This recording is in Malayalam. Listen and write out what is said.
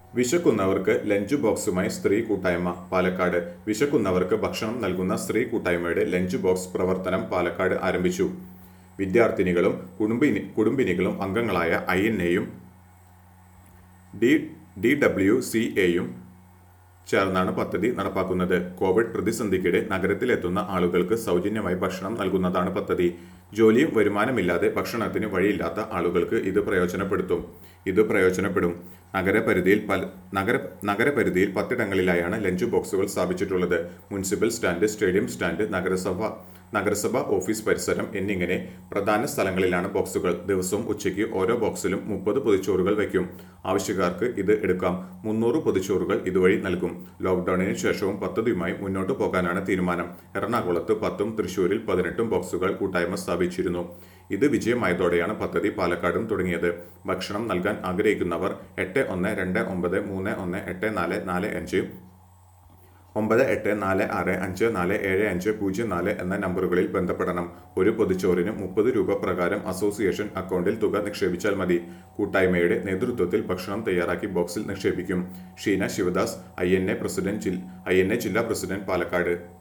വിശക്കുന്നവർക്ക് ലഞ്ച് ബോക്സുമായി സ്ത്രീ കൂട്ടായ്മ പാലക്കാട് വിശക്കുന്നവർക്ക് ഭക്ഷണം നൽകുന്ന സ്ത്രീ കൂട്ടായ്മയുടെ ലഞ്ച് ബോക്സ് പ്രവർത്തനം പാലക്കാട് ആരംഭിച്ചു വിദ്യാർത്ഥിനികളും കുടുംബിനി കുടുംബിനികളും അംഗങ്ങളായ ഐ എൻ എയും ഡി ഡി ഡബ്ല്യു സി എയും ചേർന്നാണ് പദ്ധതി നടപ്പാക്കുന്നത് കോവിഡ് പ്രതിസന്ധിക്കിടെ നഗരത്തിലെത്തുന്ന ആളുകൾക്ക് സൗജന്യമായി ഭക്ഷണം നൽകുന്നതാണ് പദ്ധതി ജോലിയും വരുമാനമില്ലാതെ ഭക്ഷണത്തിന് വഴിയില്ലാത്ത ആളുകൾക്ക് ഇത് പ്രയോജനപ്പെടുത്തും ഇത് പ്രയോജനപ്പെടും നഗരപരിധിയിൽ പല നഗര നഗരപരിധിയിൽ പത്തിടങ്ങളിലായാണ് ലഞ്ച് ബോക്സുകൾ സ്ഥാപിച്ചിട്ടുള്ളത് മുനിസിപ്പൽ സ്റ്റാൻഡ് സ്റ്റേഡിയം സ്റ്റാൻഡ് നഗരസഭ നഗരസഭ ഓഫീസ് പരിസരം എന്നിങ്ങനെ പ്രധാന സ്ഥലങ്ങളിലാണ് ബോക്സുകൾ ദിവസവും ഉച്ചയ്ക്ക് ഓരോ ബോക്സിലും മുപ്പത് പൊതിച്ചോറുകൾ വയ്ക്കും ആവശ്യക്കാർക്ക് ഇത് എടുക്കാം മുന്നൂറ് പൊതിച്ചോറുകൾ ഇതുവഴി നൽകും ലോക്ഡൌണിന് ശേഷവും പദ്ധതിയുമായി മുന്നോട്ടു പോകാനാണ് തീരുമാനം എറണാകുളത്ത് പത്തും തൃശൂരിൽ പതിനെട്ടും ബോക്സുകൾ കൂട്ടായ്മ സ്ഥാപിച്ചിരുന്നു ഇത് വിജയമായതോടെയാണ് പദ്ധതി പാലക്കാടും തുടങ്ങിയത് ഭക്ഷണം നൽകാൻ ആഗ്രഹിക്കുന്നവർ എട്ട് ഒന്ന് രണ്ട് ഒമ്പത് മൂന്ന് ഒന്ന് എട്ട് നാല് നാല് അഞ്ച് ഒമ്പത് എട്ട് നാല് ആറ് അഞ്ച് നാല് ഏഴ് അഞ്ച് പൂജ്യം നാല് എന്ന നമ്പറുകളിൽ ബന്ധപ്പെടണം ഒരു പൊതിച്ചോറിന് മുപ്പത് രൂപ പ്രകാരം അസോസിയേഷൻ അക്കൗണ്ടിൽ തുക നിക്ഷേപിച്ചാൽ മതി കൂട്ടായ്മയുടെ നേതൃത്വത്തിൽ ഭക്ഷണം തയ്യാറാക്കി ബോക്സിൽ നിക്ഷേപിക്കും Sheena Sivadas I N A president I N A ജില്ലാ പ്രസിഡന്റ് പാലക്കാട്